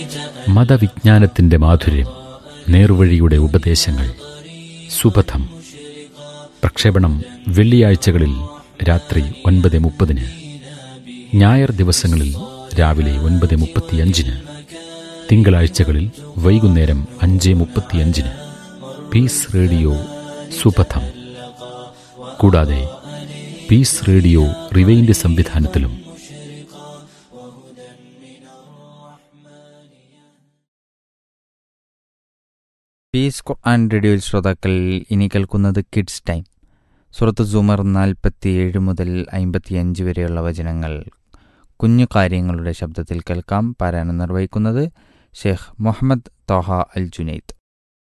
മതവിജ്ഞാനത്തിന്റെ മാധുര്യം നേർവഴിയുടെ ഉപദേശങ്ങൾ സുപഥം പ്രക്ഷേപണം വെള്ളിയാഴ്ചകളിൽ രാത്രി ഒൻപത് മുപ്പതിന് ഞായർ ദിവസങ്ങളിൽ രാവിലെ ഒൻപത് മുപ്പത്തിയഞ്ചിന് തിങ്കളാഴ്ചകളിൽ വൈകുന്നേരം അഞ്ച് മുപ്പത്തിയഞ്ചിന് പീസ് റേഡിയോ സുപഥം കൂടാതെ പീസ് റേഡിയോ റിവൈൻഡ് സംവിധാനത്തിലും പീസ് ഖുർആൻ റേഡിയോയിൽ ശ്രോതാക്കൾ ഇനി കേൾക്കുന്നത് കിഡ്സ് ടൈം സുറത്ത് സുമർ നാൽപ്പത്തിയേഴ് മുതൽ അമ്പത്തിയഞ്ച് വരെയുള്ള വചനങ്ങൾ കുഞ്ഞു കാര്യങ്ങളുടെ ശബ്ദത്തിൽ കേൾക്കാം പാരായണം നിർവഹിക്കുന്നത് ഷെയ്ഖ് മുഹമ്മദ് തോഹ അൽ ജുനൈദ്